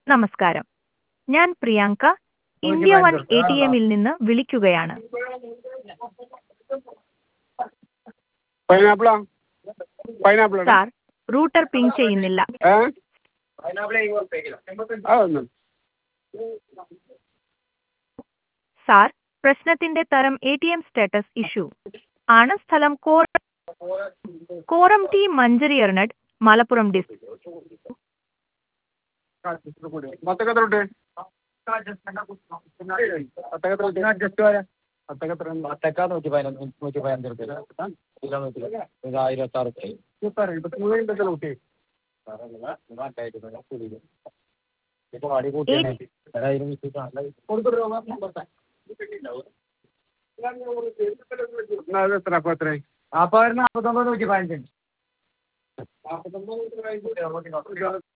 നമസ്കാരം ഞാൻ Priyanka India one A T എമ്മിൽ നിന്ന് വിളിക്കുകയാണ് പൈനാപ്പിളാ പൈനാപ്പിൾ സാർ റൂട്ടർ പിങ് ചെയ്യുന്നില്ല ഏ അതൊന്നും സാർ പ്രശ്നത്തിന്റെ തരം A T M status issue ആണ് സ്ഥലം കോർ കോറം ടി മഞ്ചരി എർണഡ് മലപ്പുറം ഡിസ്ട്രിക്ട് മത്തക്കത്ര വിട്ട് മത്തക്കത്ര വിട്ട് മത്തക്കത്ര മത്തക്ക നൂറ്റി പതിനൊന്ന് നൂറ്റി പതിനഞ്ച് റുപ്യ കിലോ നൂറ്റി ഇത് ആയിരത്തി ആറ് റുപ്യ ഇരുപത്തി കുട്ടി ഇപ്പൊ അടി കൂട്ടിയാണ് ഏതായാലും ഇത് നല്ല എത്ര അപ്പൊ എത്ര അപ്പൊ ഒരു നാൽപ്പത്തൊമ്പത് നൂറ്റി പതിനഞ്ച്